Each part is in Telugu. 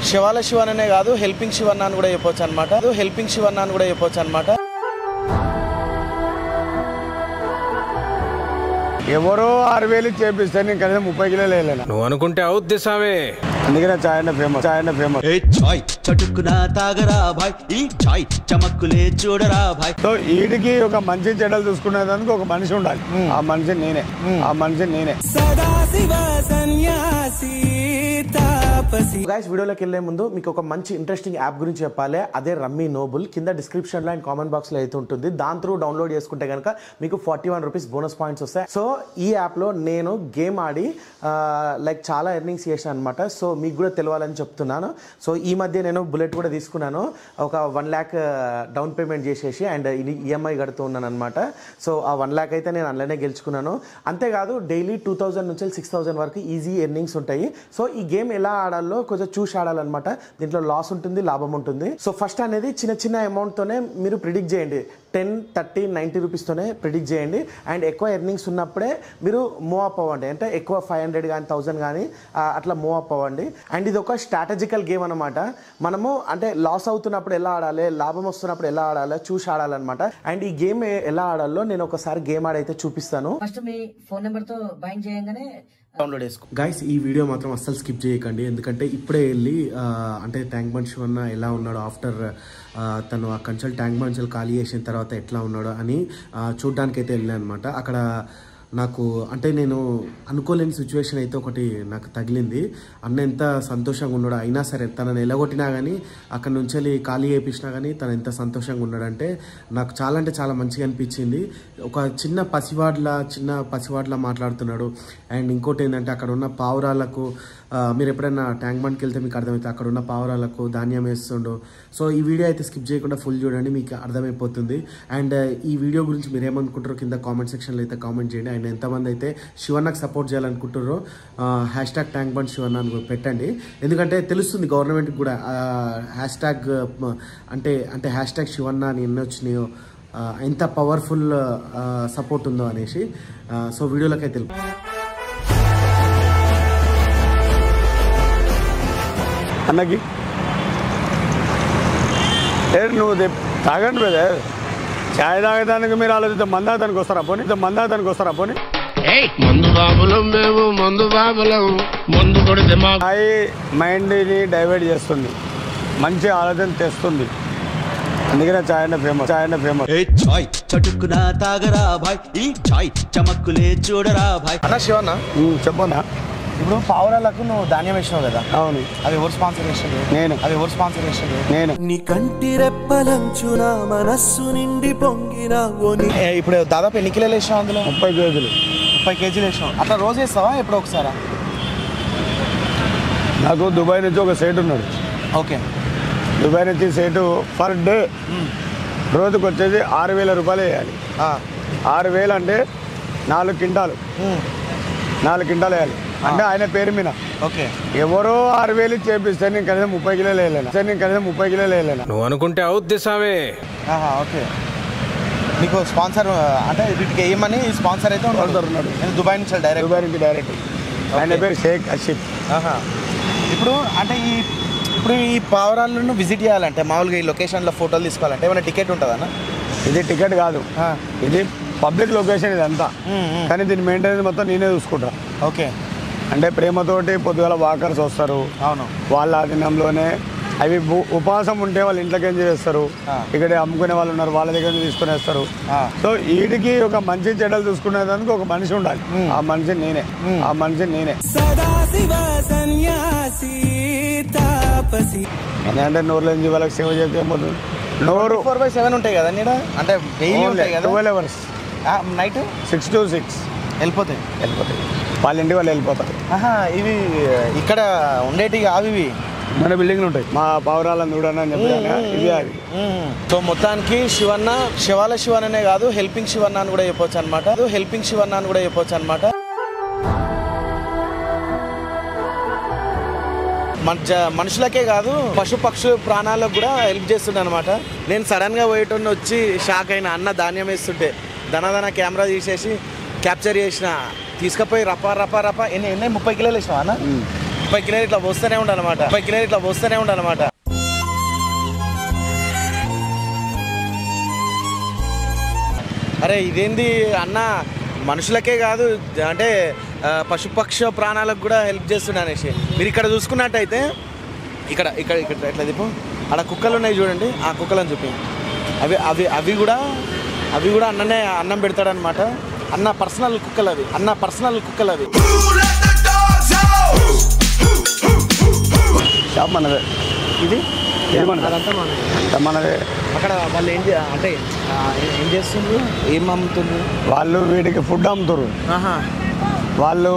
శివాల శివన్ కాదు హెల్పింగ్ శివన్న అని కూడా చెప్పొచ్చు అనమాట హెల్పింగ్ శివన్న అని కూడా చెప్పొచ్చు అనమాట ఎవరో ఆరు వేలు చేపిస్తే నేను కనీసం ముప్పై కిలోలు వేయలేను నువ్వు అనుకుంటే అవుద్ది సామే అందుకనే చాయ్ అంటే ఫేమస్ చాయ్ అంటే ఫేమస్ ఏ చాయ్ చటుక్కున తాగరా భాయ్ ఈ చాయ్ చమక్కులే చూడరా భాయ్ సో వీటికి ఒక మంచి చెడ్డలు చూసుకునేందుకు ఒక మనిషి ఉండాలి ఆ మనిషి నేనే ఆ మనిషి నేనే గైస్ వీడియోలోకి వెళ్ళే ముందు మీకు ఒక మంచి ఇంట్రెస్టింగ్ యాప్ గురించి చెప్పాలి అదే రమ్మీ నోబుల్ కింద డిస్క్రిప్షన్లో అండ్ కామెంట్ బాక్స్లో అయితే ఉంటుంది దాని త్రూ డౌన్లోడ్ చేసుకుంటే కనుక మీకు forty one rupees bonus points వస్తాయి సో ఈ యాప్లో నేను గేమ్ ఆడి లైక్ చాలా ఎర్నింగ్స్ చేశాను అనమాట సో మీకు కూడా తెలియాలని చెప్తున్నాను సో ఈ మధ్య నేను బుల్లెట్ కూడా తీసుకున్నాను ఒక వన్ ల్యాక్ డౌన్ పేమెంట్ చేసేసి అండ్ ఈఎంఐ కడుతూ ఉన్నాను అనమాట సో ఆ వన్ ల్యాక్ అయితే నేను అందులోనే గెలుచుకున్నాను అంతేకాదు డైలీ టూ థౌజండ్ నుంచి సిక్స్ థౌజండ్ వరకు ఈజీ ఎర్నింగ్స్ ఉంటాయి సో ఈ గేమ్ ఎలా ఆడాలో కొంచెం చూసి ఆడాలన్నమాట దీంట్లో లాస్ ఉంటుంది లాభం ఉంటుంది సో ఫస్ట్ అనేది చిన్న చిన్న అమౌంట్తోనే మీరు ప్రిడిక్ట్ చేయండి టెన్ థర్టీ నైంటీ రూపీస్తోనే ప్రిడిక్ట్ చేయండి అండ్ ఎక్కువ ఎర్నింగ్స్ ఉన్నప్పుడే మీరు మూవ్ అప్ అవ్వండి అంటే ఎక్కువ ఫైవ్ హండ్రెడ్ కానీ థౌసండ్ కానీ అట్లా మూవ్ అప్ అవ్వండి అండ్ ఇది ఒక స్ట్రాటజికల్ గేమ్ అనమాట మనము అంటే లాస్ అవుతున్నప్పుడు ఎలా ఆడాలి లాభం వస్తున్నప్పుడు ఎలా ఆడాలి చూసి ఆడాలన్నమాట అండ్ ఈ గేమ్ ఎలా ఆడాలో నేను ఒకసారి గేమ్ ఆడైతే చూపిస్తాను ఫస్ట్ మీ ఫోన్ నెంబర్ తో బైండ్ చేయంగానే డౌన్లోడ్ చేసుకో గైస్ ఈ వీడియో మాత్రం అస్సలు స్కిప్ చేయకండి ఎందుకంటే ఇప్పుడే వెళ్ళి ఆ, అంటే ట్యాంక్ బండ్ శివన్న ఎలా ఉన్నాడో ఆఫ్టర్ తను ఆ కన్సల్ ట్యాంక్ బండ్స్ ఖాళీ చేసిన తర్వాత ఎట్లా ఉన్నాడో అని ఆ, చూడ్డానికి అయితే వెళ్ళాను అనమాట అక్కడ నాకు అంటే నేను అనుకోలేని సిచ్యువేషన్ అయితే ఒకటి నాకు తగిలింది అన్న ఎంత సంతోషంగా ఉన్నాడో అయినా సరే తనని ఎలగొట్టినా కానీ అక్కడ నుంచి వెళ్ళి ఖాళీ చేయించినా కానీ తను ఎంత సంతోషంగా ఉన్నాడంటే నాకు చాలా అంటే చాలా మంచిగా అనిపించింది ఒక చిన్న పసివాడ్లా చిన్న పసివాడ్లా మాట్లాడుతున్నాడు అండ్ ఇంకోటి ఏంటంటే అక్కడ ఉన్న పావురాలకు ఆ, మీరు ఎప్పుడైనా ట్యాంక్ బండ్కి వెళ్తే మీకు అర్థమవుతుంది అక్కడ ఉన్న పావురాలకు ధాన్యం వేస్తుండో సో ఈ వీడియో అయితే స్కిప్ చేయకుండా ఫుల్ చూడండి మీకు అర్థమైపోతుంది అండ్ ఈ వీడియో గురించి మీరు ఏమనుకుంటారో కింద కామెంట్ సెక్షన్లో అయితే కామెంట్ చేయండి అండ్ ఎంతమంది అయితే శివన్నకు సపోర్ట్ చేయాలనుకుంటారో హ్యాష్ ట్యాగ్ ట్యాంక్ బండ్ శివన్న అని పెట్టండి ఎందుకంటే తెలుస్తుంది గవర్నమెంట్కి కూడా హ్యాష్ ట్యాగ్ అంటే అంటే హ్యాష్ ట్యాగ్ శివన్న అని ఎన్ని వచ్చినాయో ఆ, ఎంత పవర్ఫుల్ సపోర్ట్ ఉందో అనేసి ఆ, సో వీడియోలోకి అయితే తెలుపు అన్నకి ఏ నువ్వు తెప్- తాగండి బ్రదర్ చాయ్ తాగడానికి మీరు ఆలోచిస్తే మందాతానికి వస్తారా పోనీ మందాతానికి వస్తారా పోనీ మందు బాబులం మేము మందు బాబులం మందు కొడితే మా చాయ్ మైండ్ని డైవర్ట్ చేస్తుంది మంచి ఆలోచన తెస్తుంది అందుకనే చాయ్ అంటే ఫేమస్ చాయ్ అంటే ఫేమస్ ఏ చాయ్ చటుక్కున తాగరా భాయ్ ఈ చాయ్ చమక్కులే చూడరా భాయ్ అన్న శివన్న చెప్పనా ఇప్పుడు పావురాలకు నువ్వు ధాన్యం వేసినావు కదా అవును అవి ఎవరు స్పాన్సర్ చేసిండు నేను అవి ఎవరు స్పాన్సర్ చేసిండు నేను నీ కంటి రెప్పలంచున మనస్సు నిండి పొంగిన ఓని ఏ, ఇప్పుడు దాదాపు ఎన్ని కిలోలు వేసినావు అందులో ముప్పై కేజీలు ముప్పై కేజీలు వేసినావు అట్లా రోజు వేస్తావా ఎప్పుడో ఒకసారా నాకు దుబాయ్ నుంచి ఒక సేట్ ఉన్నాడు ఓకే దుబాయ్ నుంచి సేటు పర్ డే రోజుకు వచ్చేసి ఆరు వేల రూపాయలు వేయాలి ఆరు వేలు అంటే నాలుగు క్వింటాలు నాలుగు క్వింటాలు వేయాలి అంటే ఆయన పేరు మీద ఓకే ఎవరో ఆరు వేలు చేపిస్తే నేను కనీసం ముప్పై కిలోలు వేయలేను సరే నేను కనీసం ముప్పై కిలోలు వేయలేను నువ్వు అనుకుంటే అవుద్ది సామే ఆహా, ఓకే నీకు స్పాన్సర్ అంటే వీటికి వేయమని స్పాన్సర్ అయితే ఉన్నాడు. Sponsor ఉన్నాడు. నేను దుబాయ్ నుంచి డైరెక్ట్ దుబాయ్ నుంచి డైరెక్ట్ ఆయన పేరు షేక్ అషిఫ్ ఆహా. ఇప్పుడు అంటే ఈ ఇప్పుడు ఈ పావురాలను విజిట్ చేయాలంటే మామూలుగా ఈ లొకేషన్లో ఫోటోలు తీసుకోవాలంటే ఏమైనా టికెట్ ఉంటుందన్నా ఇది టికెట్ కాదు ఆ. ఇది పబ్లిక్ లొకేషన్ ఇదంతా మ్మ్, మ్మ్. కానీ దీని మెయింటెనెన్స్ మొత్తం నేనే చూసుకుంటా ఓకే అంటే ప్రేమతోటి పొద్దుగల వాకర్స్ వస్తారు అవును వాళ్ళ ఆధీనంలోనే అవి భూ- ఉపవాసం ఉంటే వాళ్ళు ఇంట్లోకి ఏం చేస్తారు ఆ. ఇక్కడ అమ్ముకునే వాళ్ళు ఉన్నారు వాళ్ళ దగ్గర నుంచి తీసుకుని వస్తారు ఆ. సో వీటికి ఒక మంచి చెడ్డలు చూసుకునేదానికి ఒక మనిషి ఉండాలి ఆ మనిషి నేనే ఆ మనిషి నేనే సదాశివ సన్యాసి తాపసి ఎందుకంటే నోరులో నుంచి వాళ్ళకి సేవ చేస్తే ఏమవుతుంది నోరు ఫోర్ బై సెవెన్ ఉంటాయి కదా నీడ అంటే డైలీ ఉంటాయి కదా twelve hours night six to six వెళ్ళిపోతాయి వెళ్ళిపోతాయి వాళ్ళ ఇంటి వాళ్ళు వెళ్ళిపోతారు ఆహా ఇవి ఇక్కడ ఉండేటివి కావు ఇవి మన బిల్డింగ్లు ఉంటాయి మా పావురాలను చూడని అని చెప్పి ఇది అది సో మొత్తానికి శివన్న శివాల శివన్ననే కాదు హెల్పింగ్ శివన్న అని కూడా చెప్పొచ్చు అనమాట హెల్పింగ్ శివన్న అని కూడా చెప్పొచ్చు అనమాట మన మనుషులకే కాదు పశు పక్షు ప్రాణాలకు కూడా హెల్ప్ చేస్తుండే అనమాట నేను సడన్ గా పోయేటోని వచ్చి షాక్ అయిన అన్న ధాన్యం వేస్తుంటే ధనధన కెమెరా తీసేసి క్యాప్చర్ చేసిన తీసుకుపోయి రపా రపా రపా ఎన్ని ఎన్ని ముప్పై కిలోలు వేసినావా అన్న పైకి ఇట్లా వస్తూనే ఉండాలన్నమాట పైకి ఇట్లా వస్తూనే ఉండాలన్నమాట అరే ఇదేంది అన్న మనుషులకే కాదు అంటే ఆ, పశుపక్ష ప్రాణాలకు కూడా హెల్ప్ చేస్తున్నా అనేసి మీరు ఇక్కడ చూసుకున్నట్టయితే ఇక్కడ ఇక్కడ ఇక్కడ ఎట్లా దిప్పు అక్కడ కుక్కలు ఉన్నాయి చూడండి ఆ కుక్కలను చూపి అవి అవి అవి కూడా అవి కూడా అన్ననే అన్నం పెడతాడనమాట అన్న పర్సనల్ కుక్కలు అవి అన్న పర్సనల్ కుక్కలు అవి షాప్ మనదే ఇది ఇది మనదే. అదంతా మనదే. షాప్ మనదే అక్కడ వాళ్ళు ఏం చే- అంటే ఆ, ఏం చేస్తుండ్రు ఏం అమ్ముతుండ్రు వాళ్ళు వీటికి ఫుడ్ అమ్ముతారు ఆహా వాళ్ళు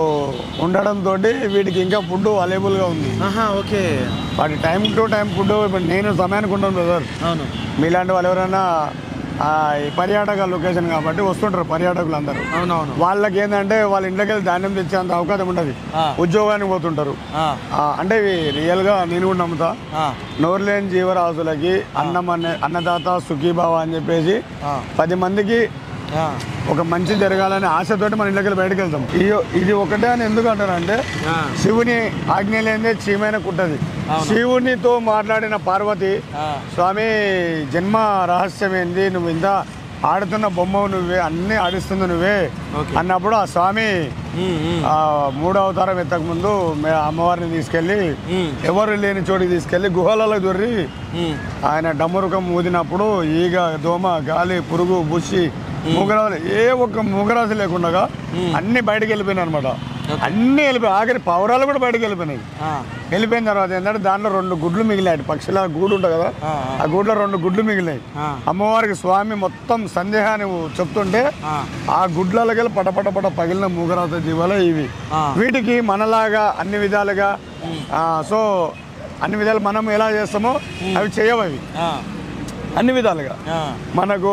ఉండడంతో వీటికి ఇంకా ఫుడ్ అవైలబుల్గా ఉంది ఆహా ఓకే వాటి టైం టు టైం ఫుడ్ ఇప్పుడు నేను సమయానికి ఉంటాను బ్రదర్ అవును మీలాంటి వాళ్ళు ఎవరైనా ఆ, ఈ పర్యాటక లొకేషన్ కాబట్టి వస్తుంటారు పర్యాటకులు అందరూ అవునవును వాళ్ళకి ఏంటంటే వాళ్ళ ఇంట్లోకి వెళ్ళి ధాన్యం తెచ్చేంత అవకాశం ఉండదు ఆ. ఉద్యోగానికి పోతుంటారు ఆ, ఆ, అంటే ఇవి రియల్గా నేను కూడా నమ్ముతా ఆ, నోరులేని జీవరాశులకి అన్నం అనే అన్నదాత సుఖీభావ అని చెప్పేసి ఆ. పది మందికి ఆ, ఒక మంచి జరగాలనే ఆశతోటి మన ఇళ్ళకి వెళ్ళి బయటకు వెళ్తాం ఈ- ఇది ఒకటే అని ఎందుకు అంటారంటే ఆ. శివుని ఆజ్ఞ లేనిదే చీమైన కుట్టది శివునితో మాట్లాడిన పార్వతి ఆ. స్వామి జన్మ రహస్యం ఏంది నువ్వు ఇంత ఆడుతున్న బొమ్మ నువ్వే అన్ని ఆడిస్తుంది నువ్వే ఓకే. అన్నప్పుడు ఆ స్వామి ఉమ్, ఉమ్, ఆ మూడో అవతారం ఎత్తక ముందు మే- అమ్మవారిని తీసుకెళ్లి ఉమ్. ఎవరు లేని చోటికి తీసుకెళ్లి గుహలలో దొర్రి ఉమ్. ఆయన డమ్మరుకం ఊదినప్పుడు ఈగ దోమ గాలి పురుగు బుషి మూగరాజులు ఏ ఒక్క మూగరాజు లేకుండా అన్ని బయటకు వెళ్ళిపోయినాయి అనమాట అన్ని వెళ్ళిపోయి ఆఖరి పౌరాలు కూడా బయటకు వెళ్ళిపోయినాయి ఆ, వెళ్ళిపోయిన తర్వాత ఏంటంటే దాంట్లో రెండు గుడ్లు మిగిలాయి పక్షుల గూడు ఉంటుంది కదా ఆ, ఆ గూడులో రెండు గుడ్లు మిగిలాయి ఆ. అమ్మవారికి స్వామి మొత్తం సందేహాన్ని చెప్తుంటే ఆ. ఆ గుడ్లకి పట పట పట పగిలిన మూగరాత జీవాలే ఇవి ఆ. వీటికి మనలాగా అన్ని విధాలుగా ఆ, సో అన్ని విధాలు మనం ఎలా చేస్తామో అవి చేయవు అవి ఆ, అన్ని విధాలుగా ఆ, మనకు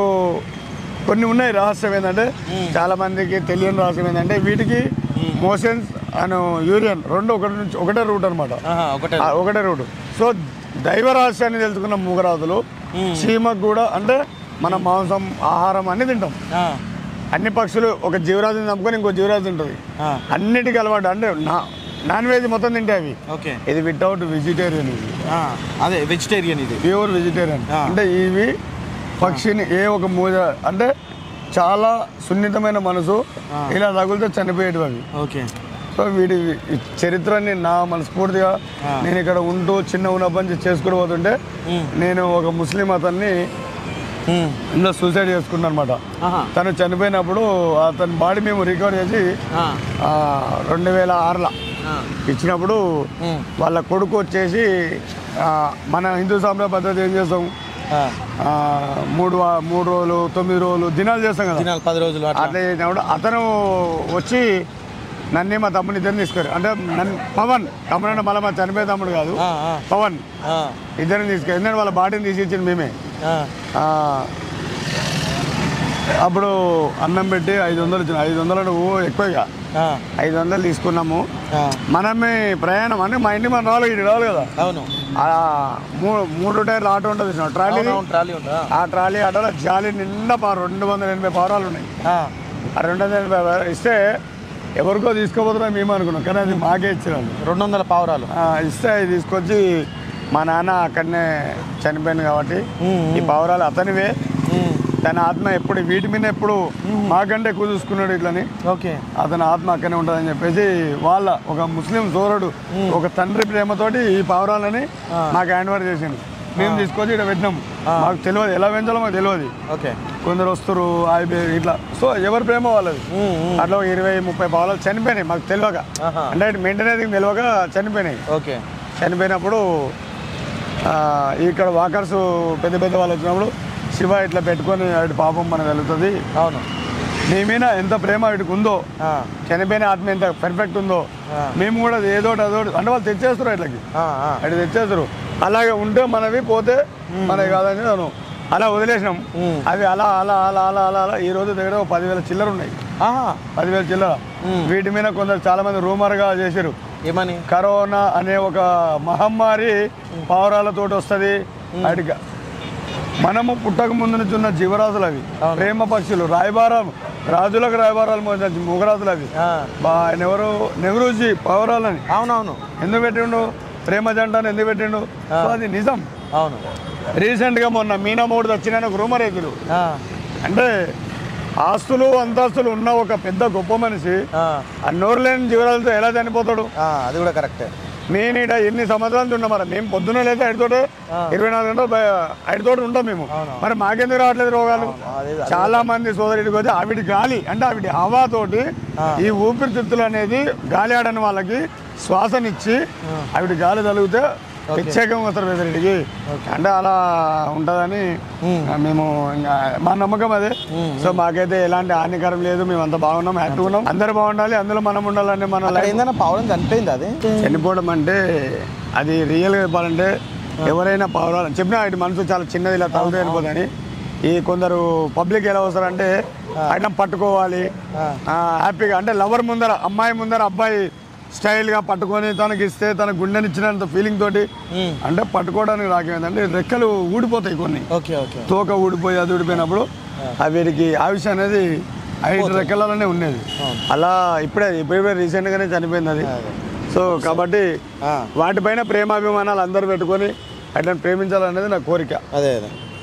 కొన్ని ఉన్నాయి రహస్యం ఏంటంటే చాలా మందికి తెలియని రహస్యం ఏంటంటే వీటికి మోషన్స్ అండ్ యూరియన్ రెండు ఒకటి నుంచి ఒకటే రూట్ అనమాట ఆహా, ఒకటే ఒకటే రూట్ సో దైవ రహస్యాన్ని తెలుసుకున్న మూగరాజులు చీమకు కూడా అంటే మన మాంసం ఆహారం అన్ని తింటాం ఆ, అన్ని పక్షులు ఒక జీవరాజుని నమ్ముకొని ఇంకో జీవరాజు తింటుంది ఆ, అన్నిటికీ అలవాటు అంటే నా నాన్ వెజ్ మొత్తం తింటే అవి ఓకే ఇది వితౌట్ వెజిటేరియన్ ఇది ఆ, అదే వెజిటేరియన్ ఇది ప్యూర్ వెజిటేరియన్ ఆ. అంటే ఇవి పక్షిని ఏ ఒక మూజ అంటే చాలా సున్నితమైన మనసు ఇలా తగులితే చనిపోయేటివి అవి ఓకే సో వీటి ఈ చరిత్రని నా మనస్ఫూర్తిగా నేను ఇక్కడ ఉంటూ చిన్న ఉన్నప్పటి నుంచి చేసుకుని పోతుంటే నేను ఒక ముస్లిం అతన్ని ఉమ్, ఇందులో సూసైడ్ చేసుకున్నాను అనమాట ఆహా, తను చనిపోయినప్పుడు అతని బాడీ మేము రికవర్ చేసి ఆ, ఆ, రెండు వేల ఆరులో ఆ, ఇచ్చినప్పుడు ఉమ్, వాళ్ళ కొడుకు వచ్చేసి ఆ, మన హిందూ సాంప్రదాయ పద్ధతి ఏం చేస్తాం ఆ, ఆ, మూడు వా- మూడు రోజులు తొమ్మిది రోజులు దినాలు చేస్తాం కదా దినాలు పది రోజులు అట్లా అట్లా చేసినప్పుడు అతను వచ్చి నన్ను మా తమ్ముని ఇద్దరిని తీసుకొని అంటే నన్ను పవన్ తమ్ముడు అంటే మళ్ళీ మా చనిపోయే తమ్ముడు కాదు ఆ, ఆ, పవన్ ఆ, ఇద్దరిని తీసుకొని ఎందుకంటే వాళ్ళ బాడీని తీసి ఇచ్చింది మేమే ఆ, ఆ, అప్పుడు అన్నం పెట్టి ఐదు వందలు ఇచ్చిన ఐదు వందలు నువ్వు ఎక్కువగా ఆ, ఐదు వందలు తీసుకున్నాము ఆ, మనమే ప్రయాణం అంటే మా ఇంటికి మనం రావాలి ఇటు రావాలి కదా అవును ఆ మూడు మూడు టైర్లు ఆటో ఉంటుంది చూసినావా? ట్రాలీ అవును ట్రాలీ ఉందా ఆ ట్రాలీ ఆటోలో జాలి నిండా పా రెండు వందల ఎనభై పవరాలు ఉన్నాయి ఆ, ఆ రెండు వందల ఎనభై పవరాలు ఇస్తే ఎవరికో తీసుకోబోతున్నా మేము అనుకున్నాం కానీ అది మాకే ఇచ్చినాను రెండు వందల పావురాలు ఇస్తే అది తీసుకొచ్చి మా నాన్న అక్కడనే చనిపోయింది కాబట్టి ఉమ్, ఈ పవరాలు అతనివే ఉమ్, తన ఆత్మ ఎప్పుడు వీటి మీద ఎప్పుడు మాకంటే ఎక్కువ చూసుకున్నాడు ఇట్లని ఓకే అతని ఆత్మ అక్కడనే ఉంటుందని చెప్పేసి వాళ్ళ ఒక ముస్లిం సోదరుడు ఒక తండ్రి ప్రేమతోటి ఈ పావురాలని మాకు హ్యాండ్ ఓవర్ చేసిండు మేము తీసుకొచ్చి ఇక్కడ పెట్టినాం మాకు తెలియదు ఎలా పెంచాలో మాకు తెలియదు ఓకే కొందరు వస్తారు ఆయిపోయి ఇట్లా సో ఎవరి ప్రేమ వాళ్ళది అట్లా ఒక ఇరవై ముప్పై పావులు చనిపోయినాయి మాకు తెలియక ఆహా. అంటే మెయింటెనెన్స్ తెలియక చనిపోయినాయి ఓకే చనిపోయినప్పుడు ఆ, ఇక్కడ వాకర్స్ పెద్ద పెద్ద వాళ్ళు వచ్చినప్పుడు శివ ఇట్లా పెట్టుకొని వాటి పాపం మనకు వెళ్తుంది అవును నీ మీద ఎంత ప్రేమ వీటికి ఉందో ఆ, చనిపోయిన ఆత్మ ఎంత పర్ఫెక్ట్ ఉందో ఆ. మేము కూడా ఏదో ఒకటి అదోటి అంటే వాళ్ళు తెచ్చేస్తారు ఇట్లకి ఆ, ఆ, అటు తెచ్చేస్తారు అలాగే ఉంటే మనవి పోతే మనవి కాదని నేను అలా వదిలేసినాం మ్. అవి అలా అలా అలా అలా అలా అలా ఈ రోజు దగ్గర ఒక పదివేల చిల్లర ఉన్నాయి ఆహా, పదివేల చిల్లర వీటి మీద కొందరు చాలా మంది రూమర్గా చేశారు ఏమని కరోనా అనే ఒక మహమ్మారి పావురాలతోటి వస్తుంది వాటికి మనము పుట్టక ముందు నుంచి ఉన్న జీవరాశులు అవి ప్రేమ పక్షులు రాయబారం రాజులకు రాయబారాలు మోసింది మొగరాజులు అవి ఆ, బా ఆయన ఎవరు నెహ్రూజీ పవరాలని అవునవును ఎందుకు పెట్టిండు ప్రేమ జంటను ఎందుకు పెట్టిండు సో అది నిజం అవును రీసెంట్గా మొన్న మీనా మూడు వచ్చిన ఒక రూమర్ ఎదురు ఆ, అంటే ఆస్తులు అంతస్తులు ఉన్న ఒక పెద్ద గొప్ప మనిషి ఆ, ఆ నోరు లేని జీవరాలతో ఎలా చనిపోతాడు ఆ, అది కూడా కరెక్టే నేను ఇక్కడ ఎన్ని సంవత్సరాలు ఉన్నాం మరి మేము పొద్దున్న లేదా ఐదుతోటే ఇరవై నాలుగు గంటలు బయ- ఐదుతోటి ఉంటాం మేము మరి మాకెందుకు రావట్లేదు రోగాలు చాలా మంది సోదరుడికి వచ్చి ఆవిడ గాలి అంటే ఆవిడ హవాతోటి ఈ ఊపిరితిత్తులు అనేది గాలి ఆడని వాళ్ళకి శ్వాసనిచ్చి ఆవిడ గాలి తగిలితే ప్రత్యేకంగా వస్తారు పెద్దరెడ్డికి అంటే అలా ఉంటుందని మేము ఇంకా మా నమ్మకం అదే సో మాకైతే ఎలాంటి హానికరం లేదు మేము అంత బాగున్నాం హ్యాపీగా ఉన్నాం అందరు బాగుండాలి అందులో మనం ఉండాలని మన అక్కడ లైఫ్ ఏందన్నా పవన్ చనిపోయింది అది చనిపోవడం అంటే అది రియల్గా చెప్పాలంటే ఎవరైనా పవరాలు చెప్పినా ఆయన మనసు చాలా చిన్నది ఇలా తలతో వెళ్ళిపోతుంది ఈ కొందరు పబ్లిక్ ఎలా వస్తారంటే ఆయన పట్టుకోవాలి ఆ, హ్యాపీగా అంటే లవర్ ముందర అమ్మాయి ముందర అబ్బాయి స్టైల్గా పట్టుకొని తనకి ఇస్తే తన గుండెనిచ్చినంత ఫీలింగ్ తోటి అంటే పట్టుకోవడానికి రాకేందంటే రెక్కలు ఊడిపోతాయి కొన్ని ఓకే ఓకే తోక ఊడిపోయి అది ఊడిపోయినప్పుడు ఆ వీరికి ఆయుష్ అనేది ఐదు రెక్కలలోనే ఉండేది అలా ఇప్పుడే ఇప్పుడే రీసెంట్గానే చనిపోయింది అది సో కాబట్టి వాటిపైన ప్రేమాభిమానాలు అందరూ పెట్టుకొని అట్లా ప్రేమించాలనేది నా కోరిక అదే అదే